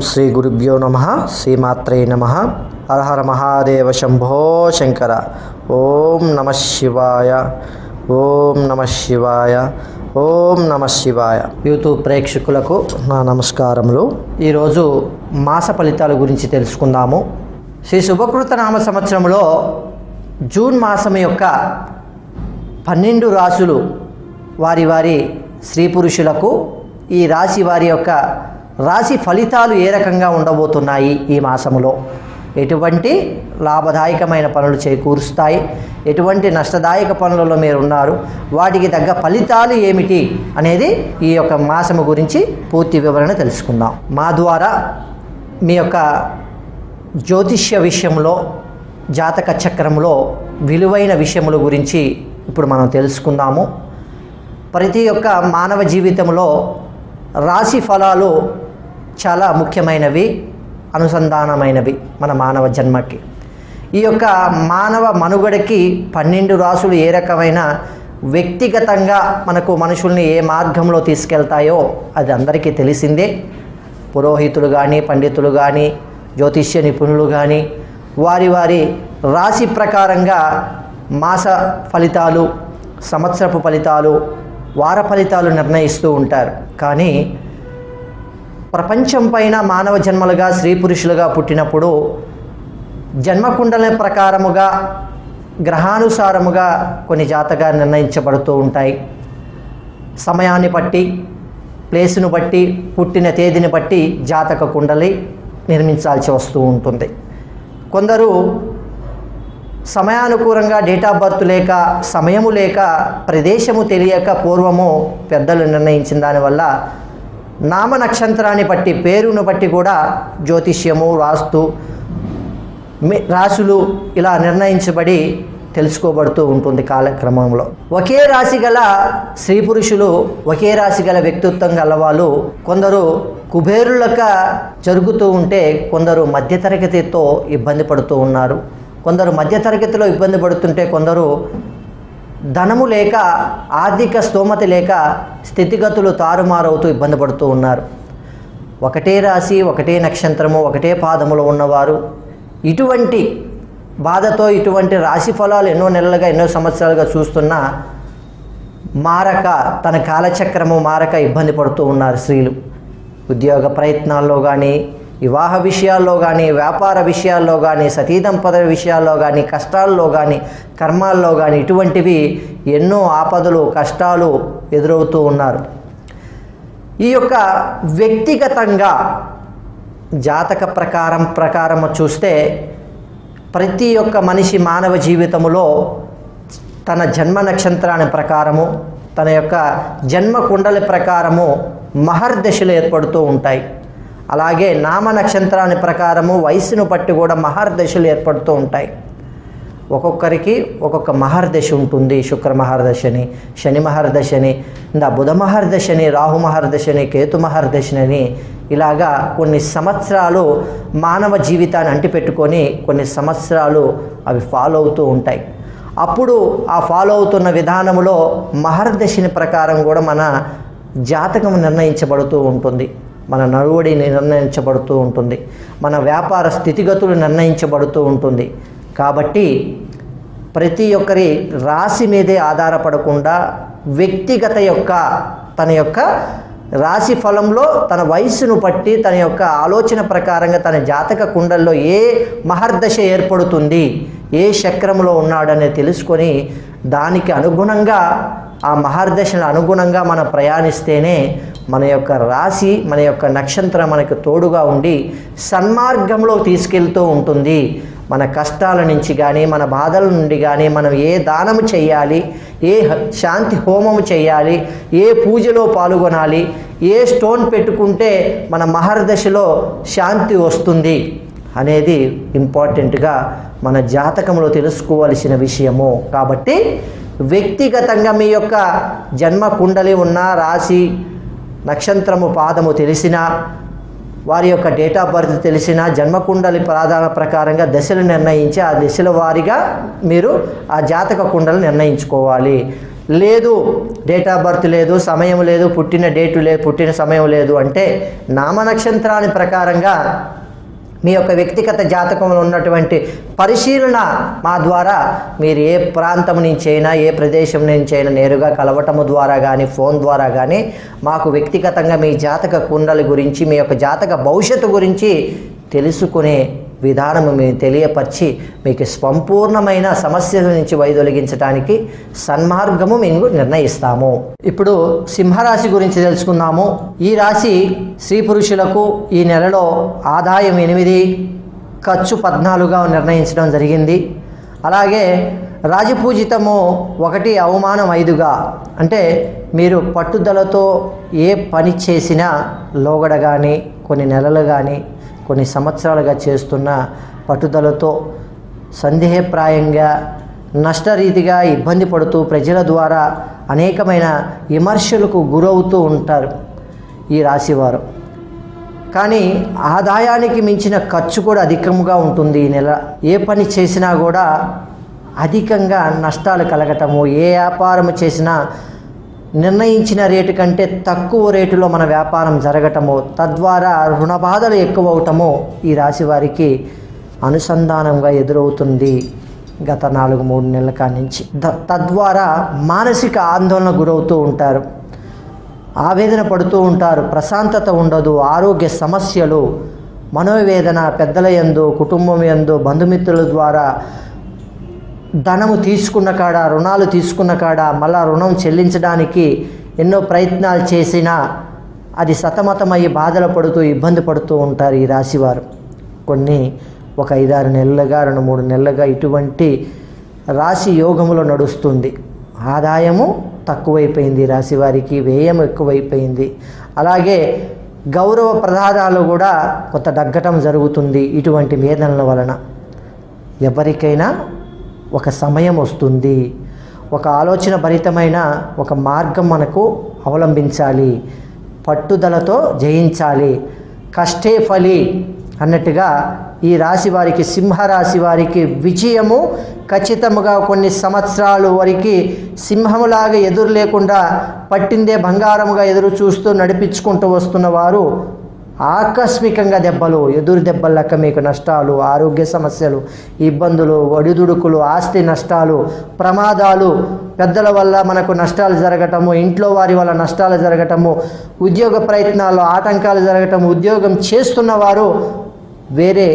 శ్రీ గురుభ్యో నమ శ్రీమాత్రే నమ హరహర మహాదేవ శంభో శంకర ఓం నమ శివాయ ఓం నమ శివాయ ఓం నమ శివాయ యూట్యూబ్ ప్రేక్షకులకు నా నమస్కారములు ఈరోజు మాస ఫలితాల గురించి తెలుసుకుందాము శ్రీ శుభకృత నామ సంవత్సరంలో జూన్ మాసం యొక్క పన్నెండు రాసులు వారి వారి స్త్రీ పురుషులకు ఈ రాశి వారి యొక్క రాశి ఫలితాలు ఏ రకంగా ఉండబోతున్నాయి ఈ మాసములో ఎటువంటి లాభదాయకమైన పనులు చేకూరుస్తాయి ఎటువంటి నష్టదాయక పనులలో మీరు ఉన్నారు వాటికి తగ్గ ఫలితాలు ఏమిటి అనేది ఈ యొక్క మాసము గురించి పూర్తి వివరణ తెలుసుకుందాం మా ద్వారా మీ యొక్క జ్యోతిష్య విషయంలో జాతక చక్రంలో విలువైన విషయముల గురించి ఇప్పుడు మనం తెలుసుకుందాము ప్రతి ఒక్క మానవ జీవితంలో రాశి ఫలాలు చాలా ముఖ్యమైనవి అనుసంధానమైనవి మన మానవ జన్మకి ఈ యొక్క మానవ మనుగడకి పన్నెండు రాసులు ఏ రకమైన వ్యక్తిగతంగా మనకు మనుషుల్ని ఏ మార్గంలో తీసుకెళ్తాయో అది అందరికీ తెలిసిందే పురోహితులు కానీ పండితులు కానీ జ్యోతిష్య నిపుణులు కానీ వారి వారి రాశి ప్రకారంగా మాస ఫలితాలు సంవత్సరపు ఫలితాలు వార ఫలితాలు నిర్ణయిస్తూ ఉంటారు కానీ ప్రపంచం పైన మానవ జన్మలుగా స్త్రీ పురుషులుగా పుట్టినప్పుడు జన్మకుండల ప్రకారముగా గ్రహానుసారముగా కొన్ని జాతకాలు నిర్ణయించబడుతూ ఉంటాయి సమయాన్ని బట్టి ప్లేసును బట్టి పుట్టిన తేదీని బట్టి జాతక కుండలి నిర్మించాల్సి వస్తూ ఉంటుంది కొందరు సమయానుకూలంగా డేట్ ఆఫ్ బర్త్ లేక సమయము లేక ప్రదేశము తెలియక పూర్వము పెద్దలు నిర్ణయించిన దానివల్ల నామ నక్షత్రాన్ని బట్టి పేరును బట్టి కూడా జ్యోతిష్యము వాస్తు మి- రాశులు ఇలా నిర్ణయించబడి తెలుసుకోబడుతూ ఉంటుంది కాలక్రమంలో ఒకే రాశి గల స్త్రీ పురుషులు ఒకే రాశి గల వ్యక్తిత్వం గల వాళ్ళు కొందరు కుబేరులక జరుగుతూ ఉంటే కొందరు మధ్యతరగతితో ఇబ్బంది పడుతూ ఉన్నారు కొందరు మధ్యతరగతిలో ఇబ్బంది పడుతుంటే కొందరు ధనము లేక ఆర్థిక స్తోమత లేక స్థితిగతులు తారుమారవుతూ ఇబ్బంది పడుతూ ఉన్నారు ఒకటే రాశి ఒకటే నక్షత్రము ఒకటే పాదములో ఉన్నవారు ఇటువంటి బాధతో ఇటువంటి రాశి ఫలాలు ఎన్నో నెలలుగా ఎన్నో సంవత్సరాలుగా చూస్తున్నా మారక తన కాలచక్రము మారక ఇబ్బంది పడుతూ ఉన్నారు స్త్రీలు ఉద్యోగ ప్రయత్నాల్లో కానీ వివాహ విషయాల్లో కానీ వ్యాపార విషయాల్లో కానీ సతీదంపద విషయాల్లో కానీ కష్టాల్లో కానీ కర్మాల్లో కానీ ఇటువంటివి ఎన్నో ఆపదలు కష్టాలు ఎదురవుతూ ఉన్నారు ఈ యొక్క వ్యక్తిగతంగా జాతక ప్రకారం ప్రకారం చూస్తే ప్రతి ఒక్క మనిషి మానవ జీవితములో తన జన్మ నక్షత్రాన్ని ప్రకారము తన యొక్క జన్మ కుండలి ప్రకారము మహర్దశలు ఏర్పడుతూ ఉంటాయి అలాగే నామ నక్షత్రాన్ని ప్రకారము వయసును బట్టి కూడా మహర్దశలు ఏర్పడుతూ ఉంటాయి ఒక్కొక్కరికి ఒక్కొక్క మహర్దశ ఉంటుంది శుక్ర మహర్దశని శని మహర్దశని ఇంకా బుధ మహర్దశని రాహు మహర్దశని కేతు మహర్దశని ఇలాగా కొన్ని సంవత్సరాలు మానవ జీవితాన్ని అంటిపెట్టుకొని కొన్ని సంవత్సరాలు అవి ఫాలో అవుతూ ఉంటాయి అప్పుడు ఆ ఫాలో అవుతున్న విధానంలో మహర్దశని ప్రకారం కూడా మన జాతకం నిర్ణయించబడుతూ ఉంటుంది మన నడువడి నిర్ణయించబడుతూ ఉంటుంది మన వ్యాపార స్థితిగతులు నిర్ణయించబడుతూ ఉంటుంది కాబట్టి ప్రతి ఒక్కరి రాశి మీదే ఆధారపడకుండా వ్యక్తిగత యొక్క తన యొక్క రాశి ఫలంలో తన వయస్సును బట్టి తన యొక్క ఆలోచన ప్రకారంగా తన జాతక కుండల్లో ఏ మహర్దశ ఏర్పడుతుంది ఏ చక్రంలో ఉన్నాడనే తెలుసుకొని దానికి అనుగుణంగా ఆ మహర్దశను అనుగుణంగా మనం ప్రయాణిస్తేనే మన యొక్క రాశి మన యొక్క నక్షత్రం మనకు తోడుగా ఉండి సన్మార్గంలో తీసుకెళ్తూ ఉంటుంది మన కష్టాల నుంచి కానీ మన బాధల నుండి కానీ మనం ఏ దానము చేయాలి ఏ హ- శాంతి హోమము చేయాలి ఏ పూజలో పాల్గొనాలి ఏ స్టోన్ పెట్టుకుంటే మన మహర్దశలో శాంతి వస్తుంది అనేది ఇంపార్టెంట్గా మన జాతకంలో తెలుసుకోవలసిన విషయము కాబట్టి వ్యక్తిగతంగా మీ యొక్క జన్మ కుండలి ఉన్న రాశి నక్షత్రము పాదము తెలిసినా వారి యొక్క డేట్ ఆఫ్ బర్త్ తెలిసిన జన్మకుండలి ప్రాధాన ప్రకారంగా దశలు నిర్ణయించి ఆ దశల వారీగా మీరు ఆ జాతక కుండలు నిర్ణయించుకోవాలి లేదు డేట్ ఆఫ్ బర్త్ లేదు సమయం లేదు పుట్టిన డేటు లేదు పుట్టిన సమయం లేదు అంటే నామనక్షత్రాన్ని ప్రకారంగా మీ యొక్క వ్యక్తిగత జాతకంలో ఉన్నటువంటి పరిశీలన మా ద్వారా మీరు ఏ ప్రాంతం నుంచి అయినా ఏ ప్రదేశం నుంచి అయినా నేరుగా కలవటము ద్వారా కానీ ఫోన్ ద్వారా కానీ మాకు వ్యక్తిగతంగా మీ జాతక కుండలి గురించి మీ యొక్క జాతక భవిష్యత్తు గురించి తెలుసుకునే విధానము మేము తెలియపరిచి మీకు సంపూర్ణమైన సమస్యల నుంచి వైదొలిగించడానికి సన్మార్గము మేము నిర్ణయిస్తాము ఇప్పుడు సింహరాశి గురించి తెలుసుకుందాము ఈ రాశి స్త్రీ పురుషులకు ఈ నెలలో ఆదాయం ఎనిమిది ఖర్చు పద్నాలుగుగా నిర్ణయించడం జరిగింది అలాగే రాజపూజితము ఒకటి అవమానం ఐదుగా అంటే మీరు పట్టుదలతో ఏ పని చేసినా లోగడ కానీ కొన్ని నెలలు కానీ కొన్ని సంవత్సరాలుగా చేస్తున్న పట్టుదలతో సందేహప్రాయంగా నష్టరీతిగా ఇబ్బంది పడుతూ ప్రజల ద్వారా అనేకమైన విమర్శలకు గురవుతూ ఉంటారు ఈ రాశివారు కానీ ఆదాయానికి మించిన ఖర్చు కూడా అధికంగా ఉంటుంది ఈ నెల ఏ పని చేసినా కూడా అధికంగా నష్టాలు కలగటము ఏ వ్యాపారం చేసినా నిర్ణయించిన రేటు కంటే తక్కువ రేటులో మన వ్యాపారం జరగటము తద్వారా రుణ బాధలు ఎక్కువ అవటము ఈ రాశి వారికి అనుసంధానంగా ఎదురవుతుంది గత నాలుగు మూడు నెలల కాడి నుంచి ద- తద్వారా మానసిక ఆందోళన గురవుతూ ఉంటారు ఆవేదన పడుతూ ఉంటారు ప్రశాంతత ఉండదు ఆరోగ్య సమస్యలు మనోవేదన పెద్దల యందు కుటుంబం యందు బంధుమిత్రుల ద్వారా ధనము తీసుకున్న కాడ రుణాలు తీసుకున్న కాడ మళ్ళా రుణం చెల్లించడానికి ఎన్నో ప్రయత్నాలు చేసినా అది సతమతమయ్యి బాధలు పడుతూ ఇబ్బంది పడుతూ ఉంటారు ఈ రాశివారు కొన్ని ఒక ఐదారు నెలలుగా రెండు మూడు నెలలుగా ఇటువంటి రాశి యోగములో నడుస్తుంది ఆదాయము తక్కువైపోయింది ఈ రాశి వారికి వ్యయం ఎక్కువైపోయింది అలాగే గౌరవ ప్రదానాలు కూడా కొంత దగ్గటం జరుగుతుంది ఇటువంటి వేదనల వలన ఎవరికైనా ఒక సమయం వస్తుంది ఒక ఆలోచన భరితమైన ఒక మార్గం మనకు అవలంబించాలి పట్టుదలతో జయించాలి కష్టే ఫలి అన్నట్టుగా ఈ రాశి వారికి సింహరాశి వారికి విజయము ఖచ్చితముగా కొన్ని సంవత్సరాలు వరకు సింహములాగా ఎదురు లేకుండా పట్టిందే బంగారముగా ఎదురు చూస్తూ నడిపించుకుంటూ వస్తున్న వారు ఆకస్మికంగా దెబ్బలు ఎదురు దెబ్బల లెక్క మీకు నష్టాలు ఆరోగ్య సమస్యలు ఇబ్బందులు ఒడిదుడుకులు ఆస్తి నష్టాలు ప్రమాదాలు పెద్దల వల్ల మనకు నష్టాలు జరగటము ఇంట్లో వారి వల్ల నష్టాలు జరగటము ఉద్యోగ ప్రయత్నాల్లో ఆటంకాలు జరగటము ఉద్యోగం చేస్తున్న వారు వేరే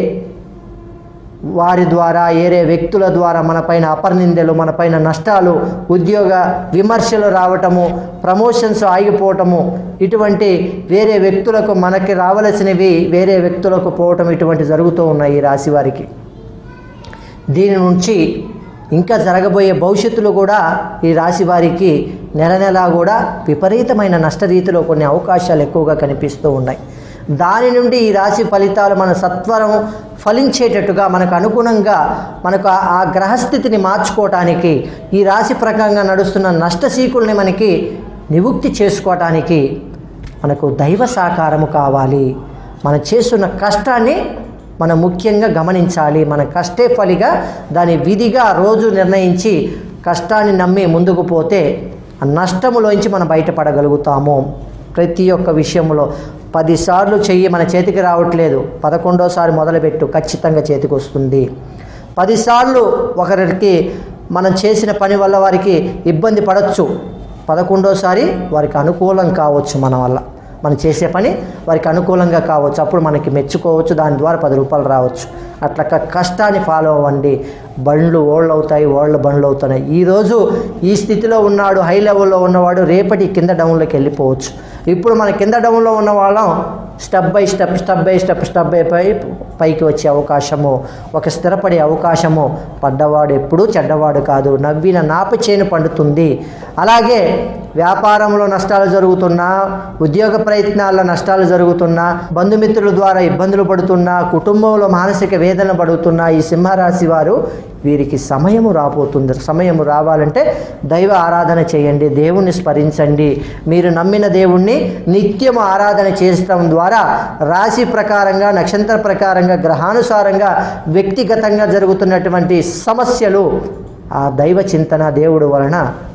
వారి ద్వారా ఏరే వ్యక్తుల ద్వారా మనపైన అపర్నిందలు మనపైన నష్టాలు ఉద్యోగ విమర్శలు రావటము ప్రమోషన్స్ ఆగిపోవటము ఇటువంటి వేరే వ్యక్తులకు మనకి రావలసినవి వేరే వ్యక్తులకు పోవటం ఇటువంటి జరుగుతూ ఉన్నాయి ఈ రాశి వారికి దీని నుంచి ఇంకా జరగబోయే భవిష్యత్తులో కూడా ఈ రాశి వారికి నెల నెలా కూడా విపరీతమైన నష్టరీతిలో కొన్ని అవకాశాలు ఎక్కువగా కనిపిస్తూ ఉన్నాయి దాని నుండి ఈ రాశి ఫలితాలు మన సత్వరం ఫలించేటట్టుగా మనకు అనుగుణంగా మనకు ఆ- ఆ గ్రహస్థితిని మార్చుకోవటానికి ఈ రాశి ప్రకారంగా నడుస్తున్న నష్టసీకుల్ని మనకి నివృత్తి చేసుకోవటానికి మనకు దైవ సహకారము కావాలి మనం చేస్తున్న కష్టాన్ని మనం ముఖ్యంగా గమనించాలి మన కష్టే ఫలిగా దాని విధిగా రోజు నిర్ణయించి కష్టాన్ని నమ్మి ముందుకు పోతే ఆ నష్టములోంచి మనం బయటపడగలుగుతాము ప్రతి ఒక్క విషయంలో పదిసార్లు చెయ్యి మన చేతికి రావట్లేదు పదకొండోసారి మొదలుపెట్టు ఖచ్చితంగా చేతికి వస్తుంది పదిసార్లు ఒకరికి మనం చేసిన పని వల్ల వారికి ఇబ్బంది పడవచ్చు పదకొండోసారి వారికి అనుకూలం కావచ్చు మన వల్ల మనం చేసే పని వారికి అనుకూలంగా కావచ్చు అప్పుడు మనకి మెచ్చుకోవచ్చు దాని ద్వారా పది రూపాయలు రావచ్చు అట్లా క- కష్టాన్ని ఫాలో అవ్వండి బండ్లు ఓళ్ళు అవుతాయి ఓళ్ళ బండ్లు అవుతున్నాయి ఈరోజు ఈ స్థితిలో ఉన్నాడు హై లెవెల్లో ఉన్నవాడు రేపటి కింద డౌన్లోకి వెళ్ళిపోవచ్చు ఇప్పుడు మన కింద డౌన్లో ఉన్న వాళ్ళం step by step step by step step by పై పైకి వచ్చే అవకాశము ఒక స్థిరపడే అవకాశము పడ్డవాడు ఎప్పుడూ చెడ్డవాడు కాదు నవ్విన నాప చేను పండుతుంది అలాగే వ్యాపారంలో నష్టాలు జరుగుతున్నా ఉద్యోగ ప్రయత్నాల్లో నష్టాలు జరుగుతున్నా బంధుమిత్రుల ద్వారా ఇబ్బందులు పడుతున్నా కుటుంబంలో మానసిక వేదన పడుతున్నా ఈ సింహరాశి వారు వీరికి సమయము రాబోతుంది సమయము రావాలంటే దైవ ఆరాధన చేయండి దేవుణ్ణి స్మరించండి మీరు నమ్మిన దేవుణ్ణి నిత్యం ఆరాధన చేయడం ద్వారా రాశి ప్రకారంగా నక్షత్ర ప్రకారంగా గ్రహానుసారంగా వ్యక్తిగతంగా జరుగుతున్నటువంటి సమస్యలు ఆ దైవ చింతన దేవుడు వలన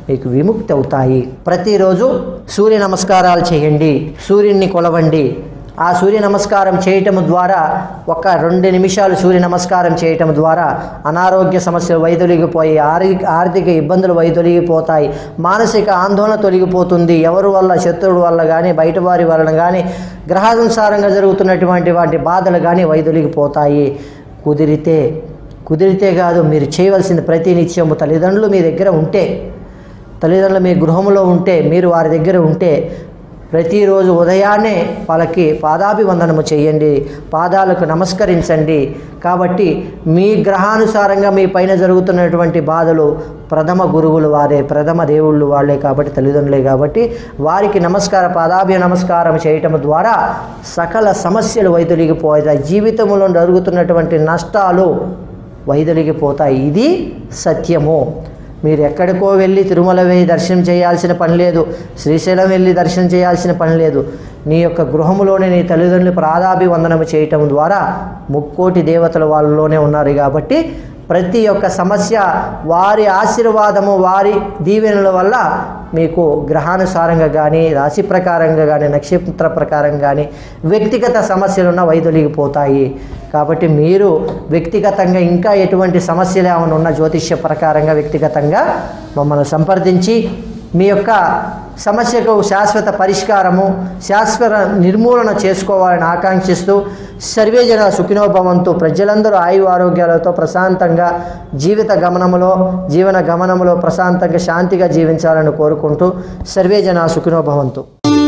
మీకు విముక్తి అవుతాయి ప్రతిరోజు సూర్య నమస్కారాలు చేయండి సూర్యుడిని కొలవండి ఆ సూర్య నమస్కారం చేయటం ద్వారా ఒక రెండు నిమిషాలు సూర్య నమస్కారం చేయటం ద్వారా అనారోగ్య సమస్యలు వైదొలిగిపోయి ఆర్థిక ఆర్థిక ఇబ్బందులు వైదొలిగిపోతాయి మానసిక ఆందోళన తొలగిపోతుంది ఎవరి వల్ల శత్రువుల వల్ల కానీ బయట వారి వలన కానీ గ్రహానుసారంగా జరుగుతున్నటువంటి వాటి బాధలు కానీ వైదొలిగిపోతాయి కుదిరితే కుదిరితే కాదు మీరు చేయవలసిన ప్రతి నిత్యము తల్లిదండ్రులు మీ దగ్గర ఉంటే తల్లిదండ్రులు మీ గృహంలో ఉంటే మీరు వారి దగ్గర ఉంటే ప్రతిరోజు ఉదయాన్నే వాళ్ళకి పాదాభివందనము చేయండి పాదాలకు నమస్కరించండి కాబట్టి మీ గ్రహానుసారంగా మీ పైన జరుగుతున్నటువంటి బాధలు ప్రథమ గురువులు వారే ప్రథమ దేవుళ్ళు వాళ్ళే కాబట్టి తల్లిదండ్రులే కాబట్టి వారికి నమస్కార పాదాభ్య నమస్కారం చేయటం ద్వారా సకల సమస్యలు వైదొలిగిపోతాయి జీవితంలో జరుగుతున్నటువంటి నష్టాలు వైదొలిగిపోతాయి ఇది సత్యము మీరు ఎక్కడికో వెళ్ళి తిరుమల వెళ్ళి దర్శనం చేయాల్సిన పని లేదు శ్రీశైలం వెళ్ళి దర్శనం చేయాల్సిన పని లేదు నీ యొక్క గృహములోనే నీ తల్లిదండ్రులు ప్రాదాభివందనము చేయటం ద్వారా ముక్కోటి దేవతలు వాళ్ళలోనే ఉన్నారు కాబట్టి ప్రతి ఒక్క సమస్య వారి ఆశీర్వాదము వారి దీవెనల వల్ల మీకు గ్రహానుసారంగా కానీ రాశి ప్రకారంగా కానీ నక్షత్ర ప్రకారం కానీ వ్యక్తిగత సమస్యలున్న వైదొలిగిపోతాయి కాబట్టి మీరు వ్యక్తిగతంగా ఇంకా ఎటువంటి సమస్యలు ఏమైనా ఉన్న జ్యోతిష్య ప్రకారంగా వ్యక్తిగతంగా మమ్మల్ని సంప్రదించి మీ యొక్క సమస్యకు శాశ్వత పరిష్కారము శాశ్వత నిర్మూలన చేసుకోవాలని ఆకాంక్షిస్తూ సర్వేజన సుఖినోభవంతు ప్రజలందరూ ఆయు ఆరోగ్యాలతో ప్రశాంతంగా జీవిత గమనములో జీవన గమనములో ప్రశాంతంగా శాంతిగా జీవించాలని కోరుకుంటూ సర్వేజన సుఖినోభవంతు